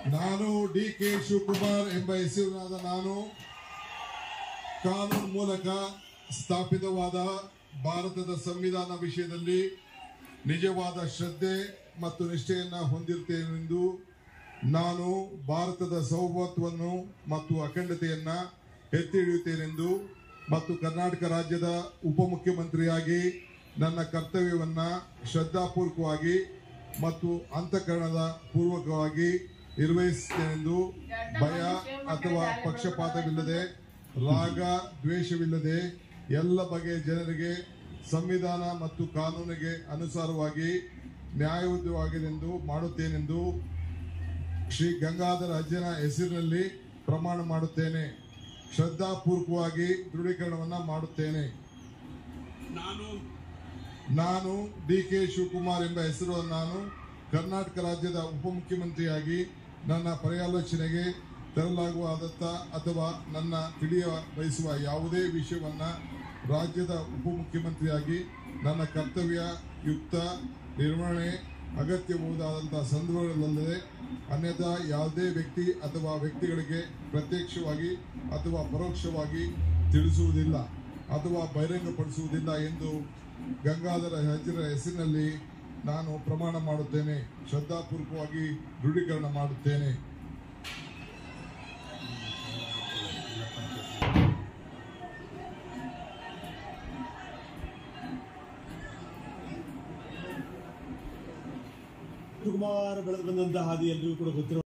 ನಾನು D K Shivakumar ಎಂಬ ಹೆಸರಿನಾದ ನಾನು ಕಾನೂನು ಮೂಲಕ ಸ್ಥಾಪಿತವಾದ ಭಾರತದ ಸಂವಿಧಾನ ವಿಷಯದಲ್ಲಿ ನಿಜವಾದ ಶ್ರದ್ಧೆ ಮತ್ತು ನಿಷ್ಠೆಯನ್ನ ಹೊಂದಿರುತ್ತೇನೆಂದು ನಾನು ಭಾರತದ ಸೌಭತ್ವವನ್ನು ಮತ್ತು ಅಖಂಡತೆಯನ್ನ ಎತ್ತಿ ಹಿಡಿಯುತ್ತೇನೆಂದು ಮತ್ತು ಕರ್ನಾಟಕ ರಾಜ್ಯದ ಉಪಮುಖ್ಯಮಂತ್ರಿಯಾಗಿ ನನ್ನ ಕರ್ತವ್ಯವನ್ನ ಶ್ರದ್ಧಾಪೂರ್ವಕವಾಗಿ ಮತ್ತು ಅಂತಃಕರಣದ ಪೂರ್ವಕವಾಗಿ ನಿರ್ವಹಿಸುತ್ತೇನೆಂದು ಭಯ ಅಥವಾ ಪಕ್ಷಪಾತವಿಲ್ಲದೆ ರಾಗ ದ್ವೇಷವಿಲ್ಲದೆ ಎಲ್ಲ ಬಗೆಯ ಜನರಿಗೆ ಸಂವಿಧಾನ ಮತ್ತು ಕಾನೂನಿಗೆ ಅನುಸಾರವಾಗಿ ನ್ಯಾಯಯುತವಾಗಿದೆಂದು ಮಾಡುತ್ತೇನೆಂದು ಶ್ರೀ ಗಂಗಾಧರ ಅಜ್ಜನ ಹೆಸರಿನಲ್ಲಿ ಪ್ರಮಾಣ ಮಾಡುತ್ತೇನೆ ಶ್ರದ್ಧಾಪೂರ್ವಕವಾಗಿ ದೃಢೀಕರಣವನ್ನ ಮಾಡುತ್ತೇನೆ ನಾನು ನಾನು ಡಿ ಕೆ ಶಿವಕುಮಾರ್ ಎಂಬ ಹೆಸರು ನಾನು ಕರ್ನಾಟಕ ರಾಜ್ಯದ ಉಪಮುಖ್ಯಮಂತ್ರಿಯಾಗಿ ನನ್ನ ಪರ್ಯಾಲೋಚನೆಗೆ ತರಲಾಗುವಾದತ್ತ ಅಥವಾ ನನ್ನ ತಿಳಿಯ ಬಯಸುವ ಯಾವುದೇ ವಿಷಯವನ್ನ ರಾಜ್ಯದ ಉಪಮುಖ್ಯಮಂತ್ರಿಯಾಗಿ ನನ್ನ ಕರ್ತವ್ಯ ಯುಕ್ತ ನಿರ್ವಹಣೆ ಅಗತ್ಯಬಹುದಾದಂತಹ ಸಂದರ್ಭಗಳಲ್ಲದೆ ಅನ್ಯಥಾ ಯಾವುದೇ ವ್ಯಕ್ತಿ ಅಥವಾ ವ್ಯಕ್ತಿಗಳಿಗೆ ಪ್ರತ್ಯಕ್ಷವಾಗಿ ಅಥವಾ ಪರೋಕ್ಷವಾಗಿ ತಿಳಿಸುವುದಿಲ್ಲ ಅಥವಾ ಬಹಿರಂಗಪಡಿಸುವುದಿಲ್ಲ ಎಂದು ಗಂಗಾಧರ ಹಜರ ಹೆಸರಿನಲ್ಲಿ ನಾನು ಪ್ರಮಾಣ ಮಾಡುತ್ತೇನೆ ಶ್ರದ್ಧಾಪೂರ್ವಕವಾಗಿ ದೃಢೀಕರಣ ಮಾಡುತ್ತೇನೆ ಶಿವಕುಮಾರ್ ಬೆಳೆದು ಬಂದಂತಹ ಹಾದಿ ಎಲ್ರಿಗೂ ಕೂಡ ಗೊತ್ತಿರೋ